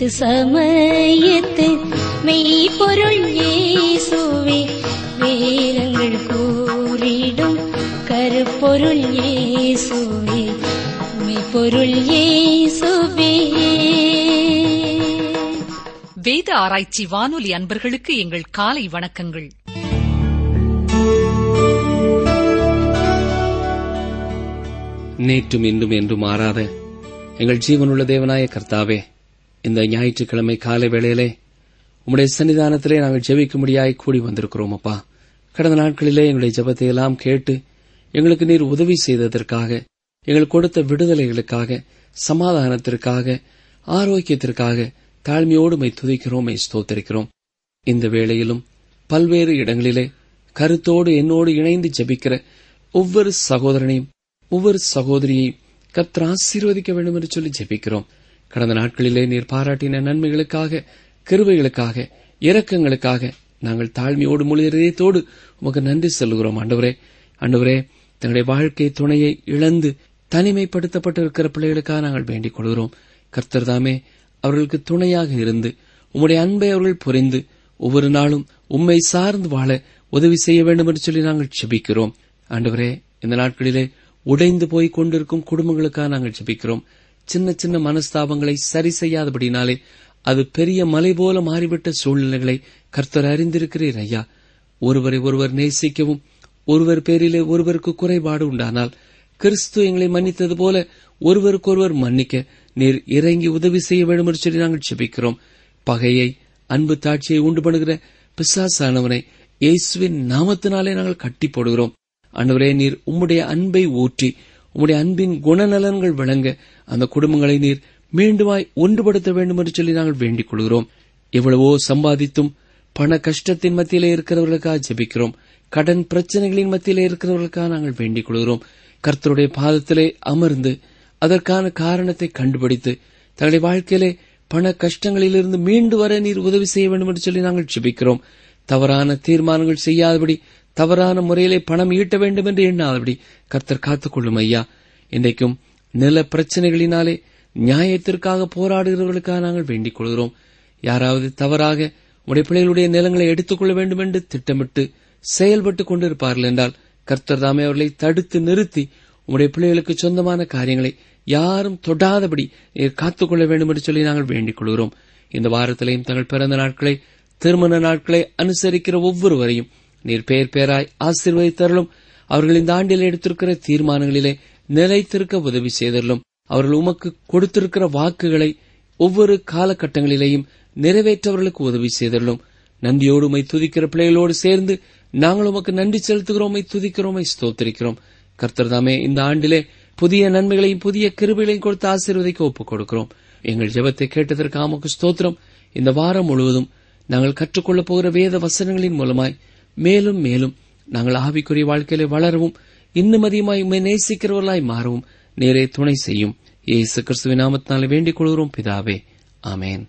அனைத்து சமயத்து மெய்ப்பொருள் இயேசுவே வேதங்கள் கூறிடும் கருப்பொருள் இயேசுவே மெய்ப்பொருள் இயேசுவே வேத ஆராய்ச்சி வானொலி அன்பர்களுக்கு எங்கள் காலை வணக்கங்கள் நேற்றும் இன்றும் என்றும் மாறாத எங்கள் ஜீவனுள்ள தேவனாய கர்த்தாவே இந்த ஞாயிற்றுக்கிழமை காலை வேளையிலே உம்முடைய சன்னிதானத்திலே நாங்கள் ஜெபிக்கும்படியாய் கூடி வந்திருக்கிறோம் அப்பா கடந்த நாட்களிலே எங்களுடைய ஜெபத்தை எல்லாம் கேட்டு எங்களுக்கு நீர் உதவி செய்ததற்காக எங்கள் கொடுத்த விடுதலைகளுக்காக சமாதானத்திற்காக ஆரோக்கியத்திற்காக தாழ்மையோடு மை துதிக்கிறோம் மை ஸ்தோத்தரிக்கிறோம் இந்த வேளையிலும் பல்வேறு இடங்களிலே கருத்தோடு என்னோடு இணைந்து ஜெபிக்கிற ஒவ்வொரு சகோதரனையும் ஒவ்வொரு சகோதரியையும் கர்த்தர் ஆசீர்வதிக்க வேண்டும் என்று சொல்லி ஜெபிக்கிறோம் கடந்த நாட்களிலே நீர் பாராட்டின நன்மைகளுக்காக கிருபைகளுக்காக இரக்கங்களுக்காக நாங்கள் தாழ்மையோடு முழு இதயத்தோடு உமக்கு நன்றி சொல்லுகிறோம் ஆண்டவரே ஆண்டவரே தன்னுடைய வாழ்க்கை துணையை இழந்து தனிமைப்படுத்தப்பட்டிருக்கிற பிள்ளைகளுக்காக நாங்கள் வேண்டிக் கொள்கிறோம் கர்த்தர் தாமே அவர்களுக்கு துணையாக இருந்து உம்முடைய அன்பை அவர்கள் புரிந்து ஒவ்வொரு நாளும் உம்மை சார்ந்து வாழ உதவி செய்ய வேண்டும் என்று சொல்லி நாங்கள் ஜெபிக்கிறோம் ஆண்டவரே இந்த நாட்களிலே உடைந்து போய் கொண்டிருக்கும் குடும்பங்களுக்காக நாங்கள் ஜெபிக்கிறோம் சின்ன சின்ன மனஸ்தாபங்களை சரி செய்யாதபடினாலே அது பெரிய மலை போல மாறிவிட்ட சூழ்நிலைகளை கர்த்தர் அறிந்திருக்கிறீர் ஐயா ஒருவரை ஒருவர் நேசிக்கவும் ஒருவர் பேரிலே ஒருவருக்கு குறைபாடு உண்டானால் கிறிஸ்து எங்களை மன்னித்தது போல ஒருவருக்கொருவர் மன்னிக்க நீர் இறங்கி உதவி செய்ய வேண்டும் என்று சொல்லி நாங்கள் ஜெபிக்கிறோம் பகையை அன்பு தாட்சியை உண்டு பண்ணுகிற பிசாசானவனை இயேசுவின் நாமத்தினாலே நாங்கள் கட்டி போடுகிறோம் ஆண்டவரே நீர் உம்முடைய அன்பை ஊற்றி உம்முடைய அன்பின் குணநலன்கள் விளங்க அந்த குடும்பங்களை நீர் மீண்டுமாய் ஒன்றுபடுத்த வேண்டும் என்று சொல்லி நாங்கள் வேண்டிக் கொள்கிறோம் எவ்வளவோ சம்பாதித்தும் பண கஷ்டத்தின் மத்தியிலே இருக்கிறவர்களுக்காக ஜெபிக்கிறோம் கடன் பிரச்சனைகளின் மத்தியிலே இருக்கிறவர்களுக்காக நாங்கள் வேண்டிக் கொள்கிறோம் கர்த்தருடைய பாதத்திலே அமர்ந்து அதற்கான காரணத்தை கண்டுபிடித்து தங்களுடைய வாழ்க்கையிலே பண கஷ்டங்களிலிருந்து மீண்டு வர நீர் உதவி செய்ய வேண்டும் என்று சொல்லி நாங்கள் ஜெபிக்கிறோம் தவறான தீர்மானங்கள் செய்யாதபடி தவறான முறையிலே பணம் ஈட்ட வேண்டும் என்று எண்ணாதபடி கர்த்தர் காத்துக்கொள்ளும் ஐயா இன்றைக்கும் நில பிரச்சனைகளினாலே நியாயத்திற்காக போராடுகிறவர்களுக்காக நாங்கள் வேண்டிக் கொள்கிறோம் யாராவது தவறாக உடைய பிள்ளைகளுடைய நிலங்களை எடுத்துக்கொள்ள வேண்டும் என்று திட்டமிட்டு செயல்பட்டுக் கொண்டிருப்பார்கள் என்றால் கர்த்தர் தாமே அவர்களை தடுத்து நிறுத்தி உடைய பிள்ளைகளுக்கு சொந்தமான காரியங்களை யாரும் தொடாதபடி நீர் காத்துக்கொள்ள வேண்டும் என்று சொல்லி நாங்கள் வேண்டிக் கொள்கிறோம் இந்த வாரத்திலேயும் தங்கள் பிறந்த நாட்களை திருமண நாட்களை அனுசரிக்கிற ஒவ்வொருவரையும் நீர் பெயர் பெயராய் ஆசீர்வதித்தருளும் அவர்கள் இந்த ஆண்டில் எடுத்திருக்கிற தீர்மானங்களிலே நிலைத்திருக்க உதவி செய்தருளும் அவர்கள் உமக்கு கொடுத்திருக்கிற வாக்குகளை ஒவ்வொரு காலகட்டங்களிலேயும் நிறைவேற்றவர்களுக்கு உதவி செய்தருளும் நன்றியோடு உமை துதிக்கிற பிள்ளைகளோடு சேர்ந்து நாங்கள் உமக்கு நன்றி செலுத்துகிறோமை துதிக்கிறோமை ஸ்தோத்திரிக்கிறோம் கர்த்தர் தாமே இந்த ஆண்டிலே புதிய நன்மைகளையும் புதிய கிருபைகளையும் கொடுத்து ஆசீர்வதிக்க ஒப்புக் கொடுக்கிறோம் எங்கள் ஜெபத்தை கேட்டதற்கு ஆமக்கு ஸ்தோத்திரம் இந்த வாரம் முழுவதும் நாங்கள் கற்றுக்கொள்ளப் போகிற வேத வசனங்களின் மூலமாய் மேலும் மேலும் நாங்கள் ஆவிக்குரிய வாழ்க்கையிலே வளரவும் இன்னும் அதிகமாய் உண்மை நேசிக்கிறவர்களாய் மாறவும் நேரே துணை செய்யும் இயேசு கிறிஸ்துவின் நாமத்தினாலே வேண்டிக் கொள்கிறோம் பிதாவே ஆமேன்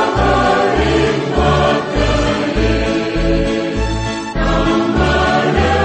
Amen.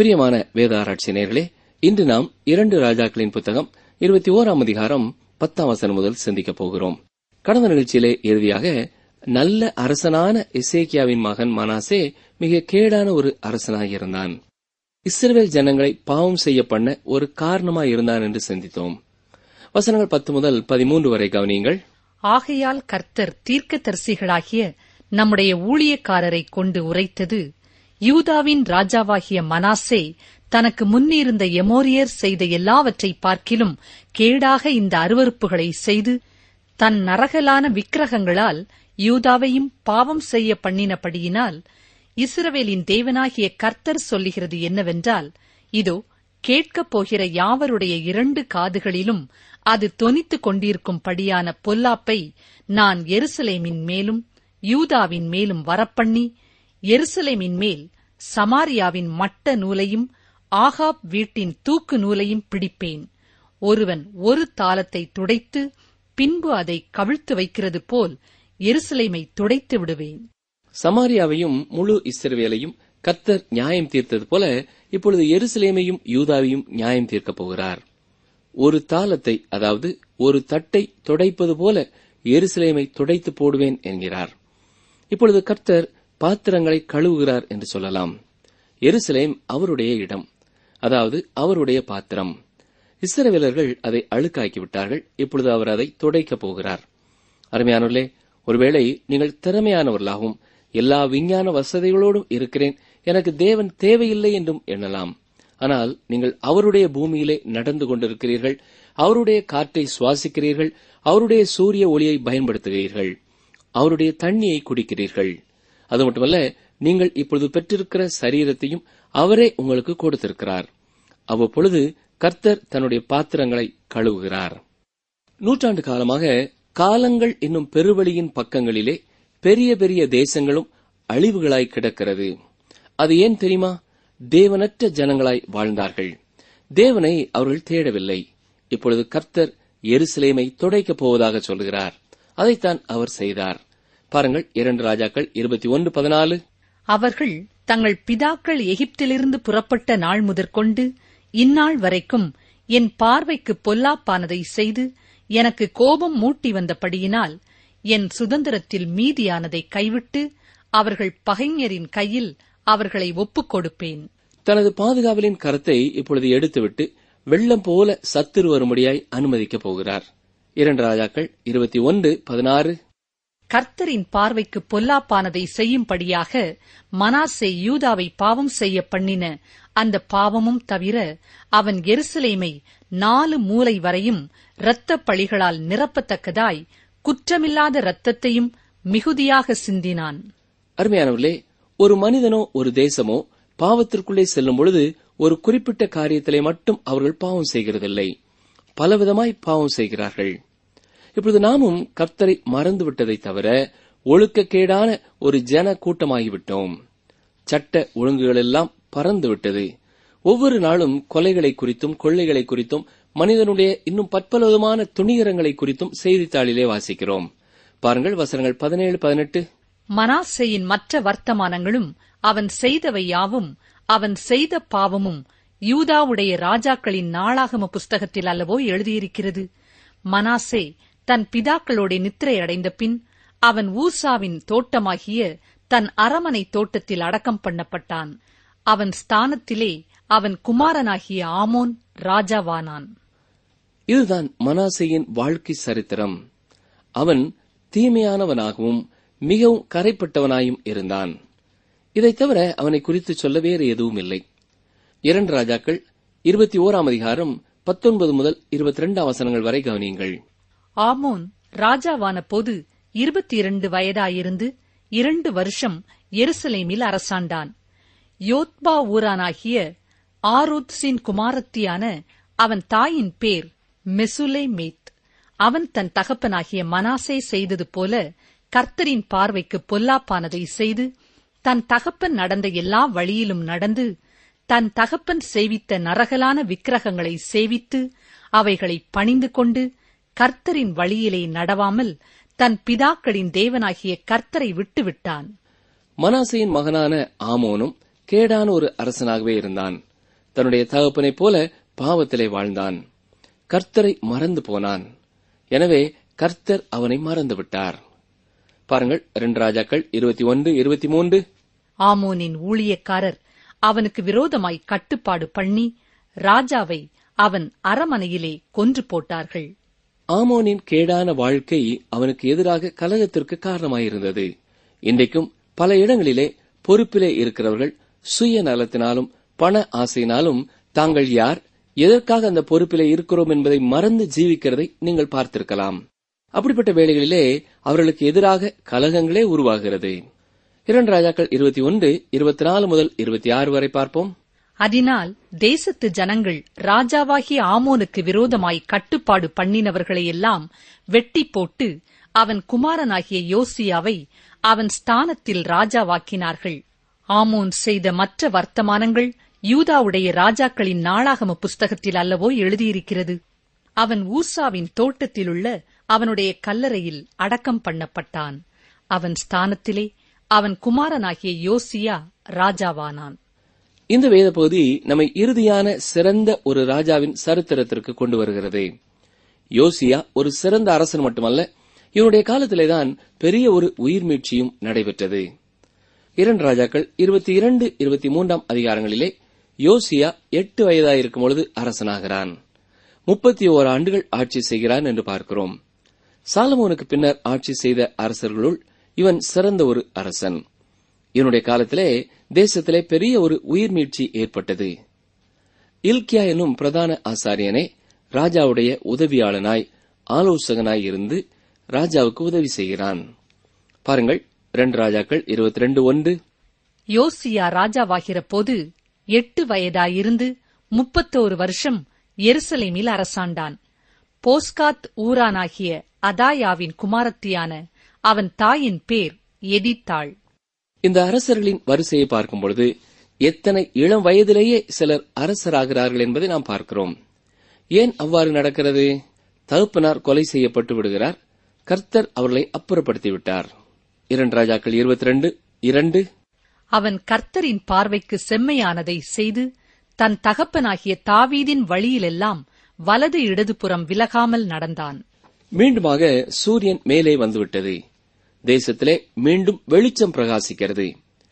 பிரியமான வேத ஆராய்ச்சி நேயர்களே இன்று நாம் இரண்டு ராஜாக்களின் புத்தகம் இருபத்தி ஓராம் அதிகாரம் பத்தாம் வசனம் முதல் சிந்திக்கப் போகிறோம் கடந்த நிகழ்ச்சியிலே இறுதியாக நல்ல அரசனான இசேக்கியாவின் மகன் மனாசே மிக கேடான ஒரு அரசனாயிருந்தான் இஸ்ரவேல் ஜனங்களை பாவம் செய்ய பண்ண ஒரு காரணமாய் இருந்தான் என்று சிந்தித்தோம் வசனங்கள் பத்து முதல் பதிமூன்று வரை கவனியுங்கள் ஆகையால் கர்த்தர் தீர்க்கதரிசிகளாகிய நம்முடைய ஊழியக்காரரை கொண்டு உரைத்தது யூதாவின் ராஜாவாகிய மனாசே தனக்கு முன்னிருந்த எமோரியர் செய்த எல்லாவற்றை பார்க்கிலும் கேடாக இந்த அருவருப்புகளை செய்து தன் நரகலான விக்கிரகங்களால் யூதாவையும் பாவம் செய்ய பண்ணினபடியினால் இஸ்ரவேலின் தேவனாகிய கர்த்தர் சொல்லுகிறது என்னவென்றால் இதோ கேட்கப் போகிற யாவருடைய இரண்டு காதுகளிலும் அது தொனித்துக் கொண்டிருக்கும்படியான பொல்லாப்பை நான் எருசலேமின் மேலும் யூதாவின் மேலும் வரப்பண்ணி எருசலேமின் மேல் சமாரியாவின் மட்ட நூலையும் ஆகாப் வீட்டின் தூக்கு நூலையும் பிடிப்பேன் ஒருவன் ஒரு தாளத்தை துடைத்து பின்பு அதை கவிழ்த்து வைக்கிறது போல் எருசலேமை துடைத்து விடுவேன் சமாரியாவையும் முழு இஸ்ரவேலையும் கர்த்தர் நியாயம் தீர்த்தது போல இப்பொழுது எருசலேமையும் யூதாவையும் நியாயம் தீர்க்கப் போகிறார் ஒரு தாளத்தை அதாவது ஒரு தட்டை துடைப்பது போல எருசலேமை துடைத்து போடுவேன் என்கிறார் இப்பொழுது கர்த்தர் பாத்திரங்களை கழுவுகிறார் என்று சொல்லலாம் எருசலேம் அவருடைய இடம் அதாவது அவருடைய பாத்திரம் இஸ்ரவேலர்கள் அதை அழுக்காக்கி விட்டார்கள் இப்பொழுது அவர் அதை துடைக்கப் போகிறார் அருமையானவர்களே ஒருவேளை நீங்கள் திறமையானவர்களாகவும் எல்லா விஞ்ஞான வசதிகளோடும் இருக்கிறேன் எனக்கு தேவன் தேவையில்லை என்றும் எண்ணலாம் ஆனால் நீங்கள் அவருடைய பூமியிலே நடந்து கொண்டிருக்கிறீர்கள் அவருடைய காற்றை சுவாசிக்கிறீர்கள் அவருடைய சூரிய ஒளியை பயன்படுத்துகிறீர்கள் அவருடைய தண்ணியை குடிக்கிறீர்கள் அது மட்டுமல்ல நீங்கள் இப்பொழுது பெற்றிருக்கிற சரீரத்தையும் அவரே உங்களுக்கு கொடுத்திருக்கிறார் அவ்வப்பொழுது கர்த்தர் தன்னுடைய பாத்திரங்களை கழுவுகிறார் நூற்றாண்டு காலமாக காலங்கள் என்னும் பெருவழியின் பக்கங்களிலே பெரிய பெரிய தேசங்களும் அழிவுகளாய் கிடக்கிறது அது ஏன் தெரியுமா தேவனற்ற ஜனங்களாய் வாழ்ந்தார்கள் தேவனை அவர்கள் தேடவில்லை இப்பொழுது கர்த்தர் எருசலேமை துடைக்கப் போவதாக சொல்கிறார் அதைத்தான் அவர் செய்தார் பாருங்கள் இரண்டு ராஜாக்கள் இருபத்தி ஒன்று பதினாலு அவர்கள் தங்கள் பிதாக்கள் எகிப்திலிருந்து புறப்பட்ட நாள் முதற்கொண்டு இந்நாள் வரைக்கும் என் பார்வைக்கு பொல்லாப்பானதை செய்து எனக்கு கோபம் மூட்டி வந்தபடியினால் என் சுதந்திரத்தில் மீதியானதை கைவிட்டு அவர்கள் பகைஞரின் கையில் அவர்களை ஒப்புக் கொடுப்பேன் தனது பாதுகாவலின் கரத்தை இப்பொழுது எடுத்துவிட்டு வெள்ளம் போல சத்துரு வரும்படியாய் அனுமதிக்கப் போகிறார் இரண்டு ராஜாக்கள் இருபத்தி ஒன்று பதினாறு கர்த்தரின் பார்வைக்கு பொல்லாப்பானதை செய்யும்படியாக மனாசே யூதாவை பாவம் செய்ய பண்ணின அந்த பாவமும் தவிர அவன் எருசலேமை நாலு மூலை வரையும் இரத்தப் பழிகளால் நிரப்பத்தக்கதாய் குற்றமில்லாத இரத்தத்தையும் மிகுதியாக சிந்தினான் அருமையானவர்களே ஒரு மனிதனோ ஒரு தேசமோ பாவத்திற்குள்ளே செல்லும் பொழுது ஒரு குறிப்பிட்ட காரியத்திலே மட்டும் அவர்கள் பாவம் செய்கிறதில்லை பலவிதமாய் பாவம் செய்கிறார்கள் இப்பொழுது நாமும் கர்த்தரை மறந்துவிட்டதை தவிர ஒழுக்கக்கேடான ஒரு ஜன கூட்டமாகிவிட்டோம் சட்ட ஒழுங்குகள் எல்லாம் பறந்துவிட்டது ஒவ்வொரு நாளும் கொலைகளை குறித்தும் கொள்ளைகளை குறித்தும் மனிதனுடைய இன்னும் பற்பலவிதமான துணிகரங்களை குறித்தும் செய்தித்தாளிலே வாசிக்கிறோம் பாருங்கள் வசனங்கள் பதினேழு பதினெட்டு மனாசேயின் மற்ற வர்த்தமானங்களும் அவன் செய்தவை யாவும் அவன் செய்த பாவமும் யூதாவுடைய ராஜாக்களின் நாளாகம புஸ்தகத்தில் அல்லவோ எழுதியிருக்கிறது மனாசே தன் பிதாக்களோட நித்திரை அடைந்த பின் அவன் ஊசாவின் தோட்டமாகிய தன் அரமனை தோட்டத்தில் அடக்கம் பண்ணப்பட்டான் அவன் ஸ்தானத்திலே அவன் குமாரனாகிய ஆமோன் ராஜாவானான் இதுதான் மனாசையின் வாழ்க்கை சரித்திரம் அவன் தீமையானவனாகவும் மிகவும் கரைப்பட்டவனாயும் இருந்தான் இதைத் தவிர அவனை குறித்து சொல்ல வேறு எதுவும் இல்லை இரண்டு ராஜாக்கள் இருபத்தி ஓராம் அதிகாரம் பத்தொன்பது முதல் இருபத்தி ரெண்டாம் வசனங்கள் வரை கவனியுங்கள் ஆமோன் ராஜாவான போது இருபத்தி இரண்டு வயதாயிருந்து இரண்டு வருஷம் எருசலேமில் அரசாண்டான் யோத்பா ஊரானாகிய ஆரோத்ஸின் குமாரத்தியான அவன் தாயின் பேர் மெசுலே மேத் அவன் தன் தகப்பனாகிய மனாசே செய்தது போல கர்த்தரின் பார்வைக்கு பொல்லாப்பானதை செய்து தன் தகப்பன் நடந்த எல்லா வழியிலும் நடந்து தன் தகப்பன் சேவித்த நரகலான விக்கிரகங்களை சேவித்து அவைகளை பணிந்து கொண்டு கர்த்தரின் வழியிலே நடவாமல் தன் பிதாக்களின் தேவனாகிய கர்த்தரை விட்டுவிட்டான் மனாசையின் மகனான ஆமோனும் கேடான ஒரு அரசனாகவே இருந்தான் தன்னுடைய தகப்பனைப் போல பாவத்திலே வாழ்ந்தான் கர்த்தரை மறந்து போனான் எனவே கர்த்தர் அவனை மறந்து விட்டார் பாருங்கள் இரண்டு ராஜாக்கள் இருபத்தி ஒன்று இருபத்தி மூன்று ஆமோனின் ஊழியக்காரர் அவனுக்கு விரோதமாய் கட்டுப்பாடு பண்ணி ராஜாவை அவன் அரமனையிலே கொன்று போட்டார்கள் ஆமோனின் கேடான வாழ்க்கை அவனுக்கு எதிராக கலகத்திற்கு காரணமாயிருந்தது இன்றைக்கும் பல இடங்களிலே பொறுப்பிலே இருக்கிறவர்கள் சுய நலத்தினாலும் பண ஆசையினாலும் தாங்கள் யார் எதற்காக அந்த பொறுப்பிலே இருக்கிறோம் என்பதை மறந்து ஜீவிக்கிறதை நீங்கள் பார்த்திருக்கலாம் அப்படிப்பட்ட வேளைகளிலே அவர்களுக்கு எதிராக கலகங்களே உருவாகிறது இரண்டு ராஜாக்கள் இருபத்தி ஒன்று இருபத்தி நாலு முதல் இருபத்தி ஆறு வரை பார்ப்போம் அதனால் தேசத்து ஜனங்கள் ராஜாவாகிய ஆமோனுக்கு விரோதமாய் கட்டுப்பாடு பண்ணினவர்களையெல்லாம் வெட்டி போட்டு அவன் குமாரனாகிய யோசியாவை அவன் ஸ்தானத்தில் ராஜாவாக்கினார்கள் ஆமோன் செய்த மற்ற வர்த்தமானங்கள் யூதாவுடைய ராஜாக்களின் நாளாகம புஸ்தகத்தில் அல்லவோ எழுதியிருக்கிறது அவன் ஊசாவின் தோட்டத்திலுள்ள அவனுடைய கல்லறையில் அடக்கம் பண்ணப்பட்டான் அவன் ஸ்தானத்திலே அவன் குமாரனாகிய யோசியா ராஜாவானான் இந்த வேத பகுதி நம்மை இறுதியான சிறந்த ஒரு ராஜாவின் சரித்திரத்திற்கு கொண்டு வருகிறது யோசியா ஒரு சிறந்த அரசன் மட்டுமல்ல இவனுடைய காலத்திலேதான் பெரிய ஒரு உயிர் மீட்சியும் நடைபெற்றது இரண்டு ராஜாக்கள் இருபத்தி இரண்டு இருபத்தி மூன்றாம் அதிகாரங்களிலே யோசியா எட்டு வயதாயிருக்கும் பொழுது அரசனாகிறான் முப்பத்தி ஓர் ஆண்டுகள் ஆட்சி செய்கிறான் என்று பார்க்கிறோம் சாலமோனுக்கு பின்னர் ஆட்சி செய்த அரசர்களுள் இவன் சிறந்த ஒரு அரசன் இவனுடைய காலத்திலே தேசத்திலே பெரிய ஒரு உயிர் மீட்சி ஏற்பட்டது இல்கியா என்னும் பிரதான ஆசாரியனே ராஜாவுடைய உதவியாளனாய் ஆலோசகனாய் இருந்து ராஜாவுக்கு உதவி செய்கிறான் பாருங்கள் இரண்டு ராஜாக்கள் இருபத்தி ரெண்டு ஒன்று யோசியா ராஜாவாகிற போது எட்டு வயதாயிருந்து முப்பத்தோரு வருஷம் எருசலேமில் அரசாண்டான் போஸ்காத் ஊரானாகிய அதாயாவின் குமாரத்தியான அவன் தாயின் பேர் எதித்தாள் இந்த அரசர்களின் வரிசையை பார்க்கும் பொழுது எத்தனை இளம் வயதிலேயே சிலர் அரசராகிறார்கள் என்பதை நாம் பார்க்கிறோம் ஏன் அவ்வாறு நடக்கிறது தகப்பனார் கொலை செய்யப்பட்டு விடுகிறார் கர்த்தர் அவர்களை அப்புறப்படுத்தி விட்டார் இரண்டு ராஜாக்கள் இருபத்தி ரெண்டு இரண்டு அவன் கர்த்தரின் பார்வைக்கு செம்மையானதை செய்து தன் தகப்பனாகிய தாவீதின் வழியிலெல்லாம் வலது இடதுபுறம் விலகாமல் நடந்தான் மீண்டுமாக சூரியன் மேலே வந்துவிட்டது தேசத்திலே மீண்டும் வெளிச்சம் பிரகாசிக்கிறது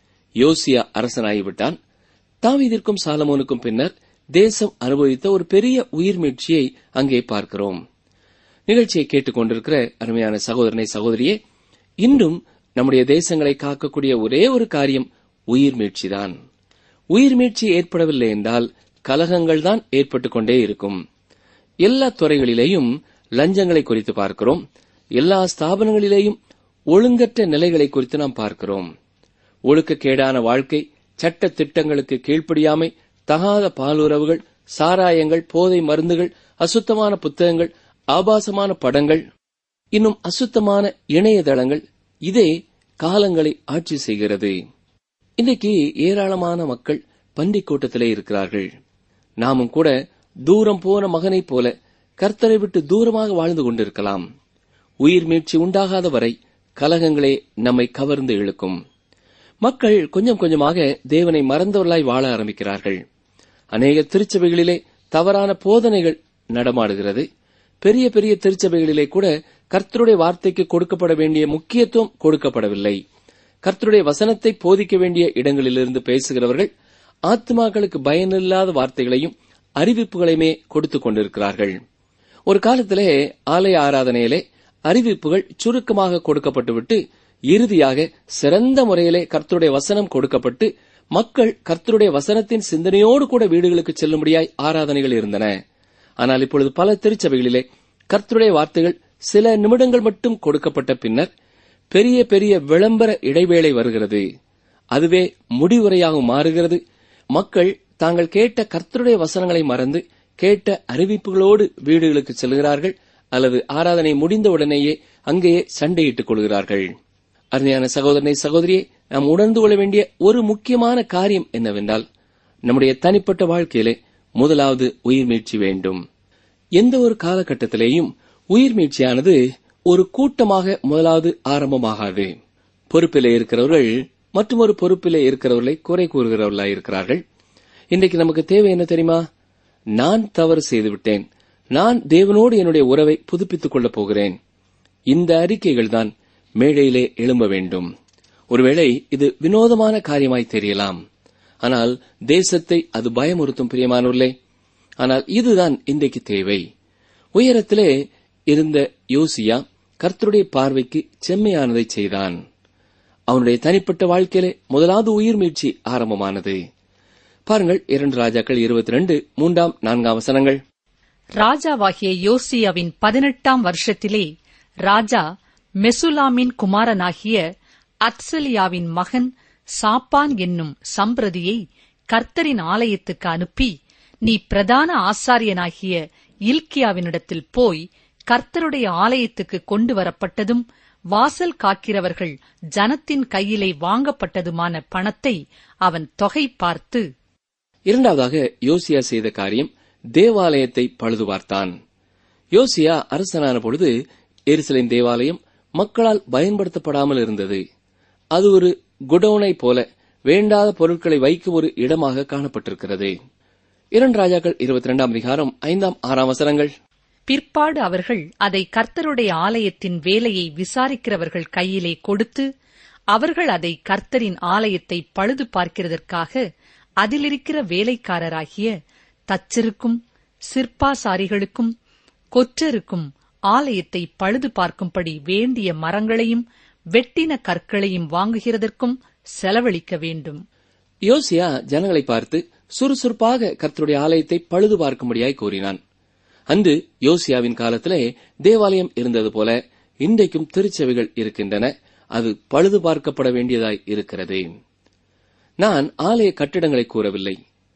யோசியா அரசனாகிவிட்டான் தாவீதிற்கும் சாலமோனுக்கும் பின்னர் தேசம் அனுபவித்த ஒரு பெரிய உயிர் மீட்சியை அங்கே பார்க்கிறோம் நிகழ்ச்சியை கேட்டுக்கொண்டிருக்கிற அருமையான சகோதரனை சகோதரியே இன்றும் நம்முடைய தேசங்களை காக்கக்கூடிய ஒரே ஒரு காரியம் உயிர் மீட்சிதான் உயிர் மீட்சி ஏற்படவில்லை என்றால் கலகங்கள் தான் ஏற்பட்டுக் கொண்டே இருக்கும் எல்லா துறைகளிலேயும் லஞ்சங்களை குறித்து பார்க்கிறோம் எல்லா ஸ்தாபனங்களிலேயும் ஒழுங்கற்ற நிலைகளை குறித்து நாம் பார்க்கிறோம் ஒழுக்கக்கேடான வாழ்க்கை சட்ட திட்டங்களுக்கு கீழ்ப்படியாமை தகாத பாலுறவுகள் சாராயங்கள் போதை மருந்துகள் அசுத்தமான புத்தகங்கள் ஆபாசமான படங்கள் இன்னும் அசுத்தமான இணையதளங்கள் இதே காலங்களை ஆட்சி செய்கிறது இன்றைக்கு ஏராளமான மக்கள் பண்டிக் கூட்டத்திலே இருக்கிறார்கள் நாமும் கூட தூரம் போன மகனைப் போல கர்த்தரை விட்டு தூரமாக வாழ்ந்து கொண்டிருக்கலாம் உயிர் மீட்சி உண்டாகாத வரை கலகங்களே நம்மை கவர்ந்து இழுக்கும் மக்கள் கொஞ்சம் கொஞ்சமாக தேவனை மறந்தவர்களாய் வாழ ஆரம்பிக்கிறார்கள் அநேக திருச்சபைகளிலே தவறான போதனைகள் நடமாடுகிறது பெரிய பெரிய திருச்சபைகளிலே கூட கர்த்தருடைய வார்த்தைக்கு கொடுக்கப்பட வேண்டிய முக்கியத்துவம் கொடுக்கப்படவில்லை கர்த்தருடைய வசனத்தை போதிக்க வேண்டிய இடங்களிலிருந்து பேசுகிறவர்கள் ஆத்மாக்களுக்கு பயனில்லாத வார்த்தைகளையும் அறிவிப்புகளையுமே கொடுத்துக் கொண்டிருக்கிறார்கள் ஒரு காலத்திலே ஆலய ஆராதனையிலே அறிவிப்புகள் சுருக்கமாக கொடுக்கப்பட்டுவிட்டு இறுதியாக சிறந்த முறையிலே கர்த்தருடைய வசனம் கொடுக்கப்பட்டு மக்கள் கர்த்தருடைய வசனத்தின் சிந்தனையோடு கூட வீடுகளுக்கு செல்லும்படியாய் ஆராதனைகள் இருந்தன ஆனால் இப்பொழுது பல திருச்சபைகளிலே கர்த்தருடைய வார்த்தைகள் சில நிமிடங்கள் மட்டும் கொடுக்கப்பட்ட பின்னர் பெரிய பெரிய விளம்பர இடைவேளை வருகிறது அதுவே முடிவுரையாக மாறுகிறது மக்கள் தாங்கள் கேட்ட கர்த்தருடைய வசனங்களை மறந்து கேட்ட அறிவிப்புகளோடு வீடுகளுக்கு செல்கிறார்கள் அல்லது ஆராதனை முடிந்தவுடனேயே அங்கேயே சண்டையிட்டுக் கொள்கிறார்கள் அருமையான சகோதரனை சகோதரியை நாம் உணர்ந்து கொள்ள வேண்டிய ஒரு முக்கியமான காரியம் என்னவென்றால் நம்முடைய தனிப்பட்ட வாழ்க்கையிலே முதலாவது உயிர் மீட்சி வேண்டும் எந்த ஒரு காலகட்டத்திலேயும் உயிர் மீட்சியானது ஒரு கூட்டமாக முதலாவது ஆரம்பமாகாது பொறுப்பிலே இருக்கிறவர்கள் மற்றும் ஒரு பொறுப்பிலே இருக்கிறவர்களை குறை கூறுகிறவர்களாய் இருக்கிறார்கள் இன்றைக்கு நமக்கு தேவை என்ன தெரியுமா நான் தவறு செய்துவிட்டேன் நான் தேவனோடு என்னுடைய உறவை புதுப்பித்துக் கொள்ளப் போகிறேன் இந்த அறிக்கைகள் தான் மேடையிலே எழும்ப வேண்டும் ஒருவேளை இது வினோதமான காரியமாய் தெரியலாம் ஆனால் தேசத்தை அது பயமுறுத்தும் பிரியமானோர்களே ஆனால் இதுதான் இன்றைக்கு தேவை உயரத்திலே இருந்த யோசியா கர்த்தருடைய பார்வைக்கு செம்மையானதை செய்தான் அவனுடைய தனிப்பட்ட வாழ்க்கையிலே முதலாவது உயிர் மீட்சி ஆரம்பமானது பாருங்கள் இரண்டு ராஜாக்கள் இருபத்தி ரெண்டு மூன்றாம் நான்காம் வசனங்கள் ராஜாவாகிய யோசியாவின் பதினெட்டாம் வருஷத்திலே ராஜா மெசுலாமின் குமாரனாகிய அத்சலியாவின் மகன் சாப்பான் என்னும் சம்பிரதியை கர்த்தரின் ஆலயத்துக்கு அனுப்பி நீ பிரதான ஆசாரியனாகிய இல்கியாவினிடத்தில் போய் கர்த்தருடைய ஆலயத்துக்கு கொண்டு வரப்பட்டதும் வாசல் காக்கிறவர்கள் ஜனத்தின் கையிலே வாங்கப்பட்டதுமான பணத்தை அவன் தொகை பார்த்து இரண்டாவதாக யோசியா செய்த காரியம் தேவாலயத்தை பழுது பார்த்தான் யோசியா அரசனான பொழுது எருசலேம் தேவாலயம் மக்களால் பயன்படுத்தப்படாமல் இருந்தது அது ஒரு குடோனை போல வேண்டாத பொருட்களை வைக்கும் ஒரு இடமாக காணப்பட்டிருக்கிறது இரண்டு ராஜாக்கள் இருபத்தி இரண்டாம் அதிகாரம் ஐந்தாம் ஆறாம் வசனங்கள் பிற்பாடு அவர்கள் அதை கர்த்தருடைய ஆலயத்தின் வேலையை விசாரிக்கிறவர்கள் கையிலே கொடுத்து அவர்கள் அதை கர்த்தரின் ஆலயத்தை பழுது பார்க்கிறதற்காக அதிலிருக்கிற வேலைக்காரராகிய தச்சருக்கும் சிற்பாசாரிகளுக்கும் கொற்றருக்கும் ஆலயத்தை பழுது பார்க்கும்படி வேண்டிய மரங்களையும் வெட்டின கற்களையும் வாங்குகிறதற்கும் செலவழிக்க வேண்டும் யோசியா ஜனங்களை பார்த்து சுறுசுறுப்பாக கர்த்தருடைய ஆலயத்தை பழுது பார்க்கும்படியாய் கூறினான் அன்று யோசியாவின் காலத்திலே தேவாலயம் இருந்தது போல இன்றைக்கும் திருச்செவிகள் இருக்கின்றன அது பழுது பார்க்கப்பட வேண்டியதாய் இருக்கிறது நான் ஆலய கட்டிடங்களை கூறவில்லை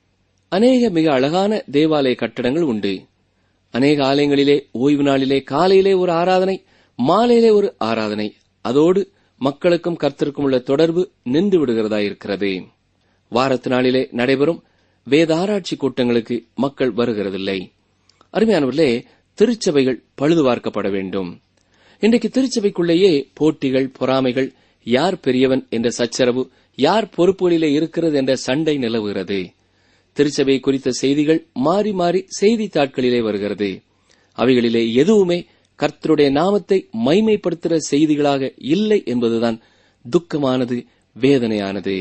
அநேக மிக அழகான தேவாலய கட்டடங்கள் உண்டு அநேக ஆலயங்களிலே ஓய்வு நாளிலே காலையிலே ஒரு ஆராதனை மாலையிலே ஒரு ஆராதனை அதோடு மக்களுக்கும் கர்த்தருக்கும் உள்ள தொடர்பு நின்று விடுகிறதா இருக்கிறது வாரத்து நாளிலே நடைபெறும் வேதாராய்ச்சி கூட்டங்களுக்கு மக்கள் வருகிறதில்லை அருமையானவர்களே திருச்சபைகள் பழுது பார்க்கப்பட வேண்டும் இன்றைக்கு திருச்சபைக்குள்ளேயே போட்டிகள் பொறாமைகள் யார் பெரியவன் என்ற சச்சரவு யார் பொறுப்புகளிலே இருக்கிறது என்ற சண்டை நிலவுகிறது திருச்சபை குறித்த செய்திகள் மாறி மாறி செய்தித்தாட்களிலே வருகிறது அவைகளிலே எதுவுமே கர்த்தருடைய நாமத்தை மைமைப்படுத்துகிற செய்திகளாக இல்லை என்பதுதான் துக்கமானது வேதனையானது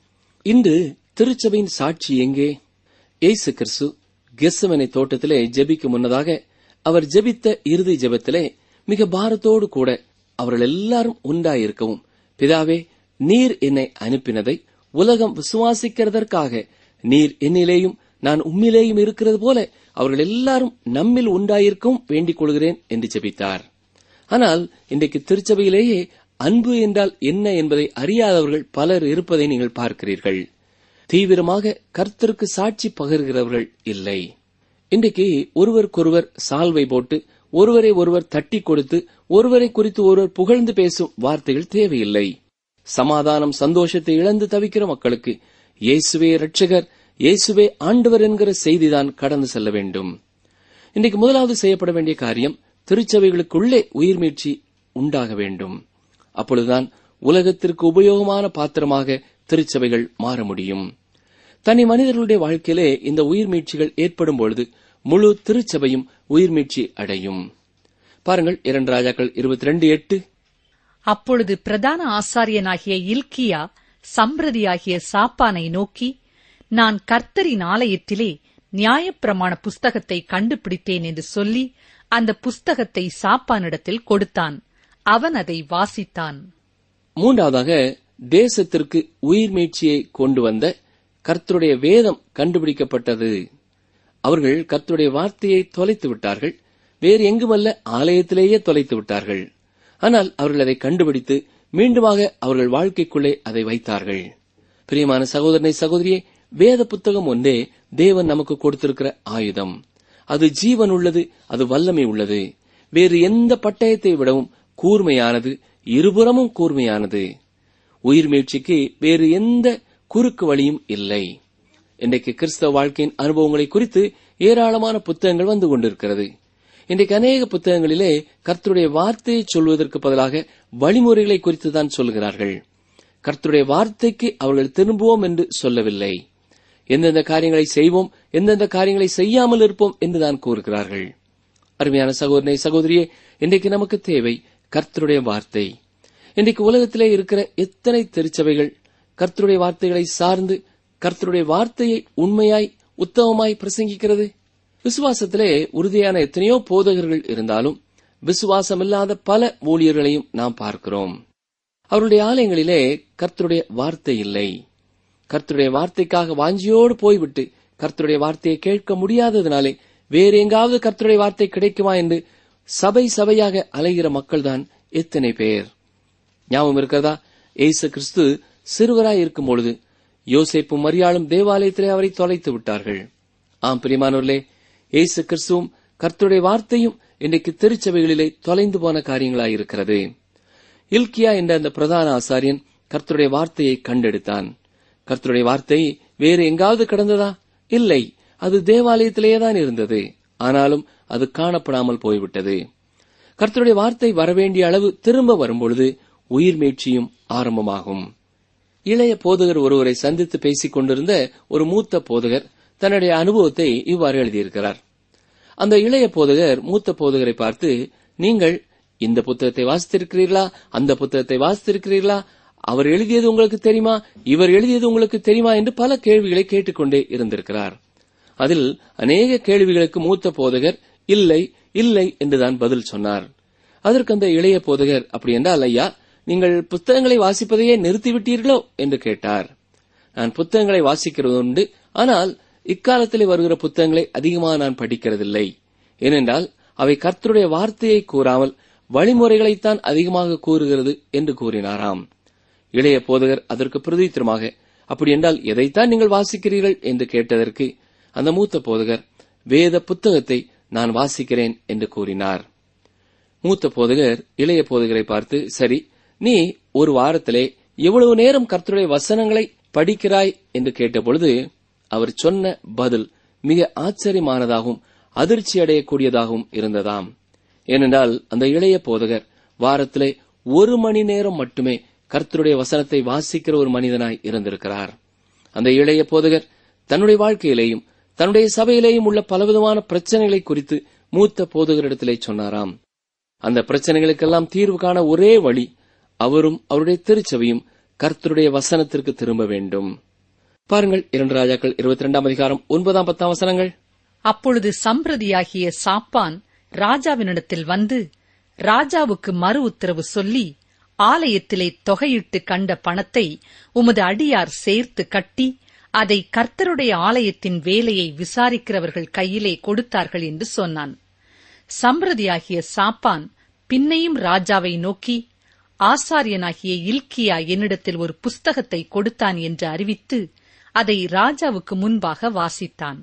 இன்று திருச்சபையின் சாட்சி எங்கே இயேசு கிறிஸ்து கெஸ்ஸமனை தோட்டத்திலே ஜெபிக்க முன்னதாக அவர் ஜெபித்த இறுதி ஜெபத்திலே மிக பாரத்தோடு கூட அவர்கள் எல்லாரும் உண்டாயிருக்கவும் பிதாவே நீர் என்னை அனுப்பினதை உலகம் விசுவாசிக்கிறதற்காக நீர் என்னிலேயும் நான் உம்மிலேயும் இருக்கிறது போல அவர்கள் எல்லாரும் நம்மில் உண்டாயிருக்கவும் வேண்டிக் கொள்கிறேன் என்று ஜெபித்தார் ஆனால் இன்றைக்கு திருச்சபையிலேயே அன்பு என்றால் என்ன என்பதை அறியாதவர்கள் பலர் இருப்பதை நீங்கள் பார்க்கிறீர்கள் தீவிரமாக கர்த்தருக்கு சாட்சி பகர்கிறவர்கள் இல்லை இன்றைக்கு ஒருவருக்கொருவர் சால்வை போட்டு ஒருவரை ஒருவர் தட்டி கொடுத்து ஒருவரை குறித்து ஒருவர் புகழ்ந்து பேசும் வார்த்தைகள் தேவையில்லை சமாதானம் சந்தோஷத்தை இழந்து தவிக்கிற மக்களுக்கு இயேசுவே ரட்சகர் இயேசுவே ஆண்டவர் என்கிற செய்திதான் கடந்து செல்ல வேண்டும் இன்றைக்கு முதலாவது செய்யப்பட வேண்டிய காரியம் திருச்சபைகளுக்குள்ளே உயிர் மீட்சி உண்டாக வேண்டும் அப்பொழுதுதான் உலகத்திற்கு உபயோகமான பாத்திரமாக திருச்சபைகள் மாற முடியும் தனி மனிதர்களுடைய வாழ்க்கையிலே இந்த உயிர் மீட்சிகள் ஏற்படும் பொழுது முழு திருச்சபையும் உயிர் மீட்சி அடையும் பாருங்கள் இரண்டு ராஜாக்கள் இருபத்தி ரெண்டு எட்டு அப்பொழுது பிரதான ஆசாரியனாகிய இல்கியா சம்பிரதியாகிய சாப்பானை நோக்கி நான் கர்த்தரின் ஆலயத்திலே நியாயப்பிரமாண புஸ்தகத்தை கண்டுபிடித்தேன் என்று சொல்லி அந்த புஸ்தகத்தை சாப்பானிடத்தில் கொடுத்தான் அவன் அதை வாசித்தான் மூன்றாவதாக தேசத்திற்கு உயிர் மீட்சியை கொண்டு வந்த கர்த்தருடைய வேதம் கண்டுபிடிக்கப்பட்டது அவர்கள் கர்த்தருடைய வார்த்தையை தொலைத்து விட்டார்கள் வேறு எங்குமல்ல ஆலயத்திலேயே தொலைத்து விட்டார்கள் ஆனால் அவர்கள் அதை கண்டுபிடித்து மீண்டுமாக அவர்கள் வாழ்க்கைக்குள்ளே அதை வைத்தார்கள் பிரியமான சகோதரனை சகோதரியே வேத புத்தகம் ஒன்றே தேவன் நமக்கு கொடுத்திருக்கிற ஆயுதம் அது ஜீவன் உள்ளது அது வல்லமை உள்ளது வேறு எந்த பட்டயத்தை விடவும் கூர்மையானது இருபுறமும் கூர்மையானது உயிர் மீட்சிக்கு வேறு எந்த குறுக்கு வழியும் இல்லை இன்றைக்கு கிறிஸ்தவ வாழ்க்கையின் அனுபவங்களை குறித்து ஏராளமான புத்தகங்கள் வந்து கொண்டிருக்கிறது இன்றைக்கு அநேக புத்தகங்களிலே கர்த்தருடைய வார்த்தையை சொல்வதற்கு பதிலாக வழிமுறைகளை குறித்து தான் சொல்கிறார்கள் கர்த்தருடைய வார்த்தைக்கு அவர்கள் திரும்புவோம் என்று சொல்லவில்லை எந்தெந்த காரியங்களை செய்வோம் எந்தெந்த காரியங்களை செய்யாமல் இருப்போம் என்றுதான் கூறுகிறார்கள் அருமையான சகோதரனை சகோதரியே இன்றைக்கு நமக்கு தேவை கர்த்தருடைய வார்த்தை இன்றைக்கு உலகத்திலே இருக்கிற எத்தனை திருச்சபைகள் கர்த்தருடைய வார்த்தைகளை சார்ந்து கர்த்தருடைய வார்த்தையை உண்மையாய் உத்தமமாய் பிரசங்கிக்கிறது விசுவாசத்திலே உறுதியான எத்தனையோ போதகர்கள் இருந்தாலும் விசுவாசமில்லாத பல ஊழியர்களையும் நாம் பார்க்கிறோம் அவருடைய ஆலயங்களிலே கர்த்தருடைய வார்த்தை இல்லை கர்த்தருடைய வார்த்தைக்காக வாஞ்சியோடு போய்விட்டு கர்த்தருடைய வார்த்தையை கேட்க முடியாததினாலே வேறு எங்காவது கர்த்தருடைய வார்த்தை கிடைக்குமா என்று சபை சபையாக அலைகிற மக்கள்தான் எத்தனை பேர் ஞாபகம் இருக்கிறதா ஏசு கிறிஸ்து சிறுவராய் இருக்கும் பொழுது யோசேப்பும் மரியாளும் தேவாலயத்திலே அவரை தொலைத்து விட்டார்கள் ஆம் பிரியமானவர்களே ஏசு கிறிஸ்துவும் கர்த்தருடைய வார்த்தையும் இன்றைக்கு திருச்சபைகளிலே தொலைந்து போன காரியங்களாயிருக்கிறது இல்கியா என்ற அந்த பிரதான ஆசாரியன் கர்த்தருடைய வார்த்தையை கண்டெடுத்தான் கர்த்தருடைய வார்த்தை வேறு எங்காவது கிடந்ததா இல்லை அது தேவாலயத்திலேயே தான் இருந்தது ஆனாலும் அது காணப்படாமல் போய்விட்டது கர்த்தருடைய வார்த்தை வரவேண்டிய அளவு திரும்ப வரும்பொழுது உயிர் மீட்சியும் ஆரம்பமாகும் இளைய போதகர் ஒருவரை சந்தித்து பேசிக் கொண்டிருந்த ஒரு மூத்த போதகர் தன்னுடைய அனுபவத்தை இவ்வாறு எழுதியிருக்கிறார் அந்த இளைய போதகர் மூத்த போதகரை பார்த்து நீங்கள் இந்த புத்தகத்தை வாசித்திருக்கிறீர்களா அந்த புத்தகத்தை வாசித்திருக்கிறீர்களா அவர் எழுதியது உங்களுக்கு தெரியுமா இவர் எழுதியது உங்களுக்கு தெரியுமா என்று பல கேள்விகளை கேட்டுக்கொண்டே இருந்திருக்கிறார் அதில் அநேக கேள்விகளுக்கு மூத்த போதகர் இல்லை இல்லை என்றுதான் பதில் சொன்னார் அதற்கு அந்த இளைய போதகர் அப்படி என்றால் ஐயா நீங்கள் புத்தகங்களை வாசிப்பதையே நிறுத்திவிட்டீர்களோ என்று கேட்டார் நான் புத்தகங்களை வாசிக்கிறது உண்டு ஆனால் இக்காலத்தில் வருகிற புத்தகங்களை அதிகமாக நான் படிக்கிறதில்லை ஏனென்றால் அவை கர்த்தருடைய வார்த்தையை கூறாமல் வழிமுறைகளைத்தான் அதிகமாக கூறுகிறது என்று கூறினாராம் இளைய போதகர் அதற்கு பிரதித்திரமாக அப்படி என்றால் எதைத்தான் நீங்கள் வாசிக்கிறீர்கள் என்று கேட்டதற்கு அந்த மூத்த போதகர் வேத புத்தகத்தை நான் வாசிக்கிறேன் என்று கூறினார் மூத்த போதகர் இளைய போதகரை பார்த்து சரி நீ ஒரு வாரத்திலே எவ்வளவு நேரம் கர்த்தருடைய வசனங்களை படிக்கிறாய் என்று கேட்டபொழுது அவர் சொன்ன பதில் மிக ஆச்சரியமானதாகவும் அதிர்ச்சி அடையக்கூடியதாகவும் இருந்ததாம் ஏனென்றால் அந்த இளைய போதகர் வாரத்திலே ஒரு மணி நேரம் மட்டுமே கர்த்தருடைய வசனத்தை வாசிக்கிற ஒரு மனிதனாய் இருந்திருக்கிறார் அந்த இளைய போதகர் தன்னுடைய வாழ்க்கையிலேயும் தன்னுடைய சபையிலேயும் உள்ள பலவிதமான பிரச்சனைகளை குறித்து மூத்த போதகரிடத்திலே சொன்னாராம் அந்த பிரச்சனைகளுக்கெல்லாம் தீர்வு காண ஒரே வழி அவரும் அவருடைய திருச்சபையும் கர்த்தருடைய வசனத்திற்கு திரும்ப வேண்டும் பாருங்கள் இரண்டு ராஜாக்கள் இருபத்தி ரெண்டாம் அதிகாரம் ஒன்பதாம் பத்தாம் வசனங்கள் அப்பொழுது சம்பிரதியாகிய சாப்பான் ராஜாவினிடத்தில் வந்து ராஜாவுக்கு மறு உத்தரவு சொல்லி ஆலயத்திலே தொகையிட்டு கண்ட பணத்தை உமது அடியார் சேர்த்து கட்டி அதை கர்த்தருடைய ஆலயத்தின் வேலையை விசாரிக்கிறவர்கள் கையிலே கொடுத்தார்கள் என்று சொன்னான் சம்பிரதியாகிய சாப்பான் பின்னையும் ராஜாவை நோக்கி ஆசாரியனாகிய இல்கியா என்னிடத்தில் ஒரு புஸ்தகத்தை கொடுத்தான் என்று அறிவித்து அதை ராஜாவுக்கு முன்பாக வாசித்தான்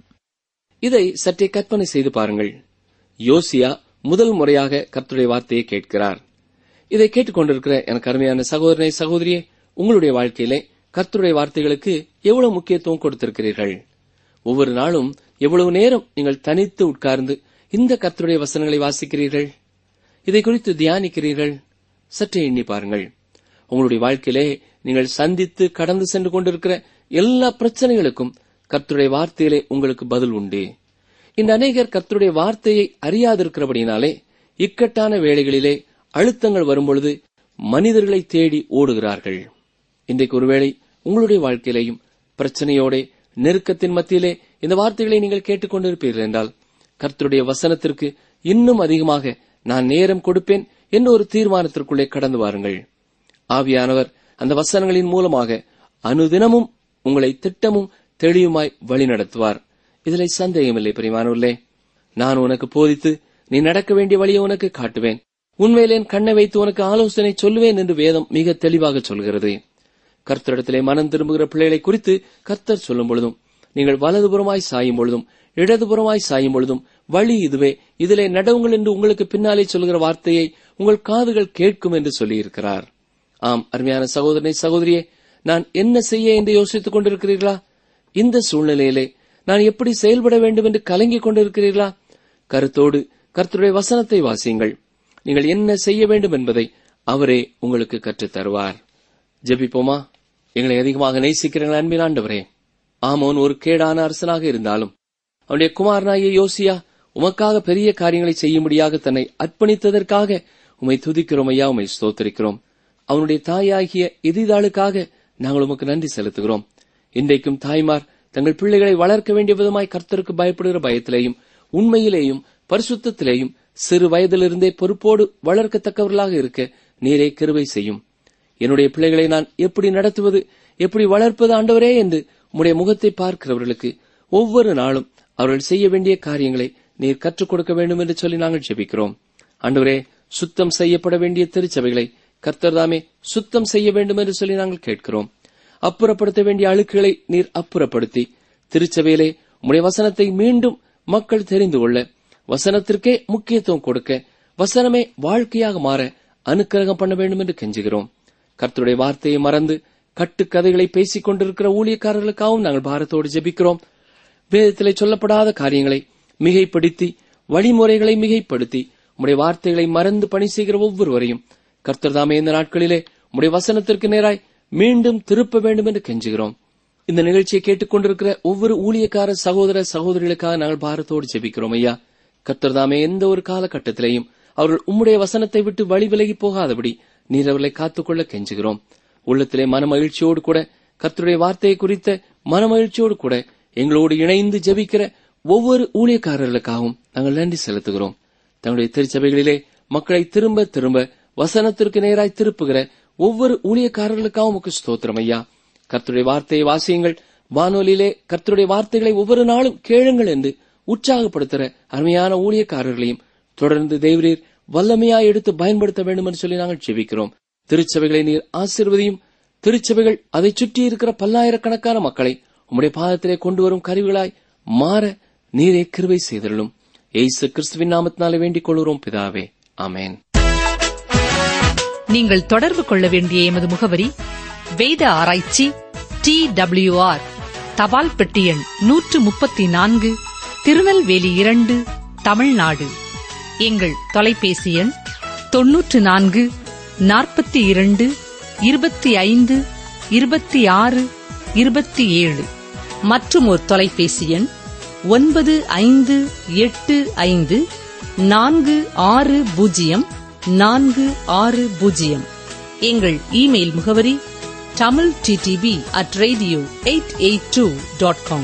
இதை சற்றே கற்பனை செய்து பாருங்கள் யோசியா முதல் முறையாக கர்த்தருடைய வார்த்தையை கேட்கிறார் இதை கேட்டுக்கொண்டிருக்கிற எனக்கு அருமையான சகோதரனை சகோதரியே உங்களுடைய வாழ்க்கையிலே கர்த்தருடைய வார்த்தைகளுக்கு எவ்வளவு முக்கியத்துவம் கொடுத்திருக்கிறீர்கள் ஒவ்வொரு நாளும் எவ்வளவு நேரம் நீங்கள் தனித்து உட்கார்ந்து இந்த கர்த்தருடைய வசனங்களை வாசிக்கிறீர்கள் இதை குறித்து தியானிக்கிறீர்கள் சற்றே எண்ணி பாருங்கள் உங்களுடைய வாழ்க்கையிலே நீங்கள் சந்தித்து கடந்து சென்று கொண்டிருக்கிற எல்லா பிரச்சனைகளுக்கும் கர்த்தருடைய வார்த்தையிலே உங்களுக்கு பதில் உண்டு இந்த அநேகர் கர்த்தருடைய வார்த்தையை அறியாதிருக்கிறபடினாலே இக்கட்டான வேளைகளிலே அழுத்தங்கள் வரும்பொழுது மனிதர்களை தேடி ஓடுகிறார்கள் இன்றைக்கு ஒருவேளை உங்களுடைய வாழ்க்கையிலேயும் பிரச்சனையோட நெருக்கத்தின் மத்தியிலே இந்த வார்த்தைகளை நீங்கள் கேட்டுக்கொண்டிருப்பீர்கள் என்றால் கர்த்தருடைய வசனத்திற்கு இன்னும் அதிகமாக நான் நேரம் கொடுப்பேன் என்ற ஒரு தீர்மானத்திற்குள்ளே கடந்து வாருங்கள் ஆவியானவர் அந்த வசனங்களின் மூலமாக அனுதினமும் உங்களை திட்டமும் தெளிவுமாய் வழிநடத்துவார் இதிலே சந்தேகமில்லை பிரிமானவர்களே நான் உனக்கு போதித்து நீ நடக்க வேண்டிய வழியை உனக்கு காட்டுவேன் உண்மையிலே என் கண்ணை வைத்து உனக்கு ஆலோசனை சொல்லுவேன் என்று வேதம் மிக தெளிவாக சொல்கிறது கர்த்தரிடத்திலே மனம் திரும்புகிற பிள்ளைகளை குறித்து கர்த்தர் சொல்லும் பொழுதும் நீங்கள் வலதுபுறமாய் சாயும் பொழுதும் இடதுபுறமாய் சாயும் பொழுதும் வழி இதுவே இதிலே நடவுங்கள் என்று உங்களுக்கு பின்னாலே சொல்கிற வார்த்தையை உங்கள் காதுகள் கேட்கும் என்று சொல்லியிருக்கிறார் ஆம் அருமையான சகோதரனை சகோதரியே நான் என்ன செய்ய என்று யோசித்துக் கொண்டிருக்கிறீர்களா இந்த சூழ்நிலையிலே நான் எப்படி செயல்பட வேண்டும் என்று கலங்கிக் கொண்டிருக்கிறீர்களா கருத்தோடு கர்த்தருடைய வசனத்தை வாசியுங்கள் நீங்கள் என்ன செய்ய வேண்டும் என்பதை அவரே உங்களுக்கு கற்றுத் தருவார் ஜெபிப்போமா எங்களை அதிகமாக நேசிக்கிறீர்கள் அன்பின் ஆண்டவரே ஆமோன் ஒரு கேடான அரசனாக இருந்தாலும் அவனுடைய குமாரனாகிய யோசியா உமக்காக பெரிய காரியங்களை செய்யும்படியாக தன்னை அர்ப்பணித்ததற்காக உமை துதிக்கிறோம் ஐயா உமை ஸ்தோத்தரிக்கிறோம் அவனுடைய தாயாகிய எதிதாளுக்காக நாங்கள் உமக்கு நன்றி செலுத்துகிறோம் இன்றைக்கும் தாய்மார் தங்கள் பிள்ளைகளை வளர்க்க வேண்டிய விதமாய் கர்த்தருக்கு பயப்படுகிற பயத்திலேயும் உண்மையிலேயும் பரிசுத்தத்திலேயும் சிறு வயதிலிருந்தே பொறுப்போடு வளர்க்கத்தக்கவர்களாக இருக்க நீரே கிருபை செய்யும் என்னுடைய பிள்ளைகளை நான் எப்படி நடத்துவது எப்படி வளர்ப்பது ஆண்டவரே என்று உம்முடைய முகத்தை பார்க்கிறவர்களுக்கு ஒவ்வொரு நாளும் அவர்கள் செய்ய வேண்டிய காரியங்களை நீர் கற்றுக் கொடுக்க வேண்டும் என்று சொல்லி நாங்கள் ஜெபிக்கிறோம் ஆண்டவரே சுத்தம் செய்யப்பட வேண்டிய திருச்சபைகளை கர்த்தர்தாமே சுத்தம் செய்ய வேண்டும் என்று சொல்லி நாங்கள் கேட்கிறோம் அப்புறப்படுத்த வேண்டிய அழுக்குகளை நீர் அப்புறப்படுத்தி திருச்சபையிலே உம்முடைய வசனத்தை மீண்டும் மக்கள் தெரிந்து கொள்ள வசனத்திற்கே முக்கியத்துவம் கொடுக்க வசனமே வாழ்க்கையாக மாற அனுக்கிரகம் பண்ண வேண்டும் என்று கெஞ்சுகிறோம் கர்த்தருடைய வார்த்தையை மறந்து கட்டுக்கதைகளை பேசிக் கொண்டிருக்கிற ஊழியக்காரர்களுக்காகவும் நாங்கள் பாரத்தோடு ஜெபிக்கிறோம் வேதத்திலே சொல்லப்படாத காரியங்களை மிகைப்படுத்தி வழிமுறைகளை மிகைப்படுத்தி உம்முடைய வார்த்தைகளை மறந்து பணி செய்கிற ஒவ்வொருவரையும் கர்த்தர் தாமே இந்த நாட்களிலே உம்முடைய வசனத்திற்கு நேராய் மீண்டும் திருப்ப வேண்டும் என்று கெஞ்சுகிறோம் இந்த நிகழ்ச்சியை கேட்டுக்கொண்டிருக்கிற ஒவ்வொரு ஊழியக்கார சகோதர சகோதரிகளுக்காக நாங்கள் பாரத்தோடு ஜெபிக்கிறோம் ஐயா கர்த்தர் தாமே எந்த ஒரு காலகட்டத்திலேயும் அவர்கள் உம்முடைய வசனத்தை விட்டு வழி விலகி போகாதபடி நீர் அவர்களை காத்துக்கொள்ள கெஞ்சுகிறோம் உள்ளத்திலே மனமகிழ்ச்சியோடு கூட கர்த்தருடைய வார்த்தையை குறித்த மனமகிழ்ச்சியோடு கூட எங்களோடு இணைந்து ஜெபிக்கிற ஒவ்வொரு ஊழியக்காரர்களுக்காகவும் நாங்கள் நன்றி செலுத்துகிறோம் தங்களுடைய திருச்சபைகளிலே மக்களை திரும்ப திரும்ப வசனத்திற்கு நேராய் திருப்புகிற ஒவ்வொரு ஊழியக்காரர்களுக்காகவும் உமக்கு ஸ்தோத்திரம் ஐயா கர்த்தருடைய வார்த்தையை வாசியுங்கள் வானொலியிலே கர்த்தருடைய வார்த்தைகளை ஒவ்வொரு நாளும் கேளுங்கள் என்று உற்சாகப்படுத்துகிற அருமையான ஊழியக்காரர்களையும் தொடர்ந்து தேவரீர் வல்லமையாய் எடுத்து பயன்படுத்த வேண்டும் என்று சொல்லி நாங்கள் ஜெபிக்கிறோம் திருச்சபைகளை நீர் ஆசிர்வதியும் திருச்சபைகள் அதை சுற்றி இருக்கிற பல்லாயிரக்கணக்கான மக்களை உம்முடைய பாதத்திலே கொண்டு வரும் கருவிகளாய் மாற நீரே கிருபை செய்தருளும் ஏசு கிறிஸ்துவின் நாமத்தினாலே வேண்டிக் கொள்கிறோம் பிதாவே ஆமென் நீங்கள் தொடர்பு கொள்ள வேண்டிய எமது முகவரி வேத ஆராய்ச்சி டி ஆர் தபால் பெட்டி எண் நூற்று முப்பத்தி நான்கு திருநெல்வேலி இரண்டு தமிழ்நாடு எங்கள் தொலைபேசி எண் தொன்னூற்று நான்கு நாற்பத்தி இரண்டு இருபத்தி ஐந்து இருபத்தி ஆறு இருபத்தி ஏழு மற்றும் ஒரு தொலைபேசி எண் ஒன்பது ஐந்து எட்டு ஐந்து நான்கு ஆறு பூஜ்ஜியம் நான்கு ஆறு பூஜ்ஜியம் எங்கள் இமெயில் முகவரி Tamil DTP at radio eight eight two dot com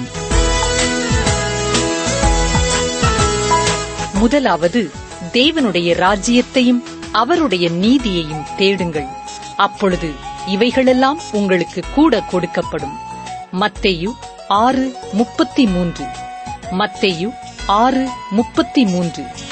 முதலாவது தேவனுடைய ராஜ்யத்தையும் அவருடைய நீதியையும் தேடுங்கள் அப்பொழுது இவைகளெல்லாம் உங்களுக்கு கூட கொடுக்கப்படும் மத்தேயு ஆறு முப்பத்தி மூன்று மத்தேயு ஆறு முப்பத்தி மூன்று